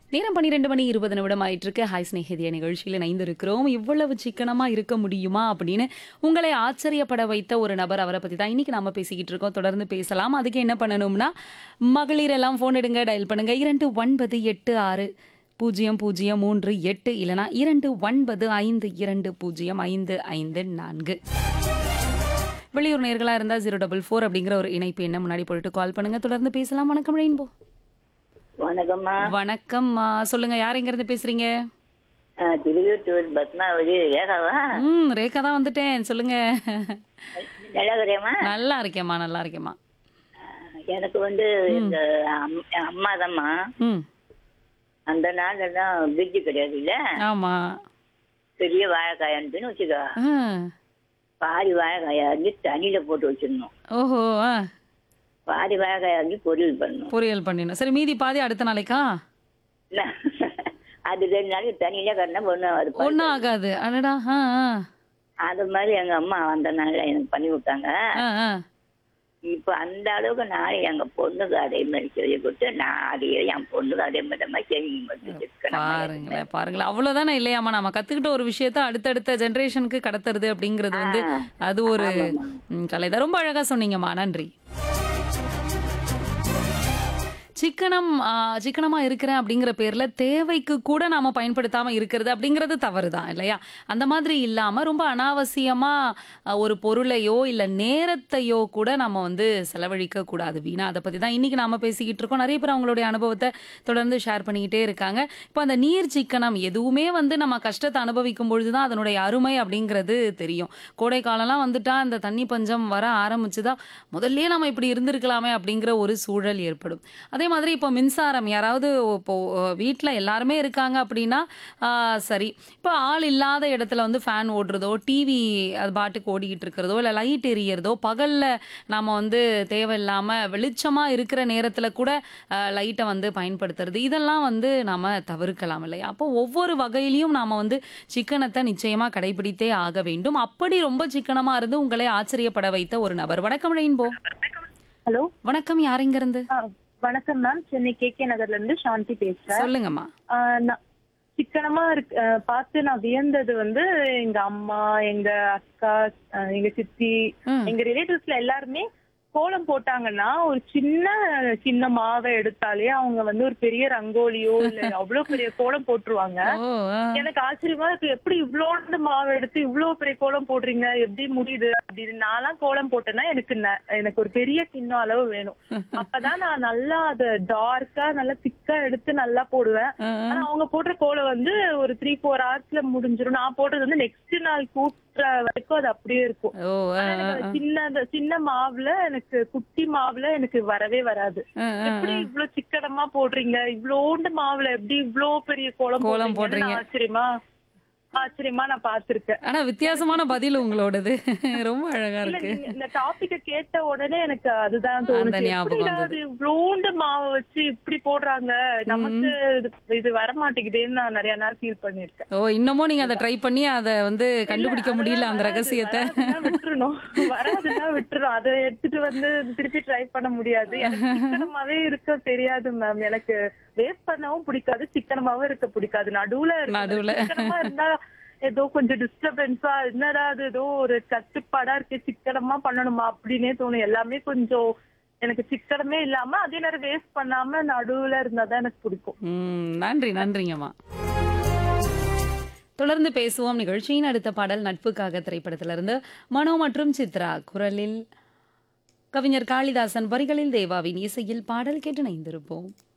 நேரம் பன்னிரெண்டு மணி இருபது நிமிடம் ஆயிட்டு இருக்கு ஹாய் ஸ்நேகிதிய நிகழ்ச்சியில் இணைந்திருக்கிறோம் இவ்வளவு சிக்கனமா இருக்க முடியுமா அப்படின்னு உங்களை ஆச்சரியப்பட வைத்த ஒரு நபர் அவரை பத்தி தான் இன்னைக்கு நாம பேசிக்கிட்டு இருக்கோம் தொடர்ந்து பேசலாம் அதுக்கு என்ன பண்ணணும்னா மகளிர் எல்லாம் ஃபோன் எடுங்க டயல் பண்ணுங்க இரண்டு ஒன்பது எட்டு ஆறு பூஜ்ஜியம் பூஜ்ஜியம் மூன்று எட்டு இல்லனா இரண்டு ஒன்பது ஐந்து இரண்டு பூஜ்ஜியம் ஐந்து ஐந்து நான்கு வெளியூர் நேர்களா இருந்தா ஜீரோ டபுள் ஃபோர் அப்படிங்கிற ஒரு இணைப்பு என்ன முன்னாடி போட்டுட்டு கால் பண்ணுங்க தொடர்ந்து பேசலாம் வணக்கம் ரெயின்போ வணக்கம்மா வணக்கம்மா சொல்லுங்க யார் எங்க இருந்து பேசுறீங்க ஆ, திருவிட்டூர் பத்மாவதி ரேகாவா ம் ரேகா தான் வந்துட்டேன் சொல்லுங்க நல்லா இருக்கிறேம்மா நல்லா இருக்கேம்மா நல்லா இருக்கேம்மா எனக்கு வந்து இந்த அம்- அம்மா தான்மா ம் அந்த நாள்ல தான் பிரிட்ஜு கிடையாது இல்ல ஆமா பெரிய வாழைக்காயன்னு வச்சுக்கோ ஆ. பாதி வாழைக்காய அரிஞ்சு தண்ணியில போட்டு வச்சிடணும் ஓஹோ ஆ பாதி வாழைக்காய அரிஞ்சு பொரியல் பண்ணணும் பொரியல் பண்ணிடணும் சரி மீதி பாதி அடுத்த நாளைக்கா என்ன? அது ரெண்டு நாளைக்கு தண்ணியில கட்டினா பொண்ணு அது ப- ஒன்றும் ஆகாது அடடா ஆ ஆ அது மாதிரி எங்க அம்மா அந்த நாள்ல எனக்கு பண்ணி விட்டாங்க ஆ ஆ இப்ப அந்த அளவுக்கு நான் எங்க பொண்ணுக்கு அதே மாதிரி செய்ய கொடுத்து நான் அதையே என் பொண்ணுக்கு அதே மாதிரி மாதிரி செய்ய மட்டும் பாருங்களேன் பாருங்களேன் அவ்வளவுதானே இல்லையாம்மா நம்ம கத்துக்கிட்ட ஒரு விஷயத்த அடுத்தடுத்த ஜெனரேஷனுக்கு கடத்துறது அப்படிங்கிறது வந்து அது ஒரு ம், கலைதான் ரொம்ப அழகா சொன்னீங்கம்மா நன்றி சிக்கனம் ஆ, சிக்கனமா இருக்கிறேன் அப்படிங்கிற பேர்ல தேவைக்கு கூட நாம பயன்படுத்தாம இருக்கிறது அப்படிங்கிறது தவறு தான் இல்லையா அந்த மாதிரி இல்லாம ரொம்ப அனாவசியமா ஆ, ஒரு பொருளையோ இல்ல நேரத்தையோ கூட நம்ம வந்து செலவழிக்க கூடாது வீணா அதை பத்தி தான் இன்னைக்கு நாம பேசிக்கிட்டு இருக்கோம் நிறைய பேர் அவங்களுடைய அனுபவத்தை தொடர்ந்து ஷேர் பண்ணிக்கிட்டே இருக்காங்க இப்போ அந்த நீர் சிக்கனம் எதுவுமே வந்து நம்ம கஷ்டத்தை அனுபவிக்கும் பொழுதுதான் அதனுடைய அருமை அப்படிங்கிறது தெரியும் கோடை காலம்லாம் வந்துட்டா இந்த தண்ணி பஞ்சம் வர ஆரம்பிச்சுதா முதல்லயே நம்ம இப்படி இருந்திருக்கலாமே அப்படிங்கிற ஒரு சூழல் ஏற்படும் அதே மாதிரி இப்போ மின்சாரம் யாராவது இப்போ வீட்டில் எல்லாருமே இருக்காங்க அப்படின்னா ஆ, சரி இப்போ ஆள் இல்லாத இடத்துல வந்து ஃபேன் ஓடுறதோ டிவி அது பாட்டுக்கு ஓடிக்கிட்டு இருக்கிறதோ இல்லை லைட் எரியறதோ பகலில் நாம வந்து தேவையில்லாமல் வெளிச்சமாக இருக்கிற நேரத்தில் கூட லைட்டை வந்து பயன்படுத்துறது இதெல்லாம் வந்து நாம தவிர்க்கலாம் இல்லையா அப்போ ஒவ்வொரு வகையிலையும் நாம வந்து சிக்கனத்தை நிச்சயமாக கடைபிடித்தே ஆக வேண்டும் அப்படி ரொம்ப சிக்கனமாக இருந்து உங்களை ஆச்சரியப்பட வைத்த ஒரு நபர் வணக்கம் ரெயின்போ ஹலோ வணக்கம் யார் இங்க இருந்து ஆ, வணக்கம் மேம் சென்னை கே கே நகர்ல இருந்து சாந்தி பேசுறேன் சொல்லுங்கம்மா ஆ, நான் சிக்கனமா இருக்கு ஆ, பார்த்து நான் வியந்தது வந்து எங்க அம்மா எங்க அக்கா ஆ, எங்க சித்தி ம். எங்க ரிலேட்டிவ்ஸ்ல எல்லாருமே கோலம் போட்டாங்கன்னா ஒரு சின்ன சின்ன மாவை எடுத்தாலே அவங்க வந்து ஒரு பெரிய ரங்கோலியோ இல்ல அவ்வளவு பெரிய கோலம் போட்டுருவாங்க ஓ ஆ. எனக்கு ஆச்சரியமா இருக்கு எப்படி இவ்வளோண்டு மாவு எடுத்து இவ்வளவு பெரிய கோலம் போடுறீங்க எப்படி முடியுது அப்படின்னு நான்லாம் கோலம் போட்டேன்னா எனக்கு ந- எனக்கு ஒரு பெரிய கிண்ணம் அளவு வேணும் அப்பதான் நான் நல்லா அதை டார்க்கா நல்லா திக்கா எடுத்து நல்லா போடுவேன் ஆ, ஆ. ஆனா அவங்க போடுற கோலம் வந்து ஒரு த்ரீ ஃபோர் ஹவர்ஸ்ல முடிஞ்சிரும் நான் போடுறது வந்து நெக்ஸ்ட் நாள் கூட்டுற வரைக்கும் அது அப்படியே இருக்கும் ஓ ஆ, ஆனா எனக்கு அந்த சின்ன அந்த சின்ன மாவுல எனக்கு குட்டி மாவுல எனக்கு வரவே வராது ஆ, ஆ. எப்படி இவ்ளோ சிக்கனமா போடுறீங்க இவ்ளோண்டு மாவுல எப்படி இவ்ளோ பெரிய கோலம் கோலம் போடுறீங்கன்னு போடுறீங்க. நான் ஆச்சரியமா ஆச்சரியமா நான் பாத்திருக்கேன் ஆனா வித்தியாசமான பதில் உங்களோடது ரொம்ப அழகா இல்ல இருக்கு நீங்க இந்த டாபிக்க கேட்ட உடனே எனக்கு அதுதான் அந்த தோணுச்சு ஞாபகம் எப்படிடா வந்தது. அது இவ்ளோண்டு மாவை வச்சு இப்படி போடுறாங்க நமக்கு இது- இது வர மாட்டேங்குதேன்னு நான் நிறைய நேரம் ஃபீல் பண்ணிருக்கேன் ஓ இன்னமும் நீங்க அதை ட்ரை பண்ணி அதை வந்து கண்டுபிடிக்க முடியல அந்த ரகசியத்தை வராதுன்னா விட்டுறணும் வராதுன்னா விட்டுறணும் அதை எடுத்துட்டு வந்து திருப்பி ட்ரை பண்ண முடியாது எனக்கு சிக்கனமாவே இருக்க தெரியாது மேம் எனக்கு வேஸ்ட் பண்ணவும் பிடிக்காது சிக்கனமாவும் இருக்க பிடிக்காது நடுவுல இருக்கணும். நடுவுல. சிக்கனமா இருந்தா ஏதோ கொஞ்சம் டிஸ்டர்பன்ஸா என்னடா அது ஏதோ ஒரு கட்டுப்பாடா இருக்கு சிக்கனமா பண்ணணுமா அப்படின்னே தோணும் எல்லாமே கொஞ்சம் எனக்கு சிக்கனமே இல்லாம அதே நேரம் வேஸ்ட் பண்ணாம நடுவுல இருந்தாதான் எனக்கு பிடிக்கும் ம் நன்றி நன்றிங்கம்மா தொடர்ந்து பேசுவோம் நிகழ்ச்சியின் அடுத்த பாடல் நட்புக்காக திரைப்படத்திலிருந்து மனோ மற்றும் சித்ரா குரலில் கவிஞர் காளிதாசன் வரிகளில் தேவாவின் இசையில் பாடல் கேட்டு இணைந்திருப்போம்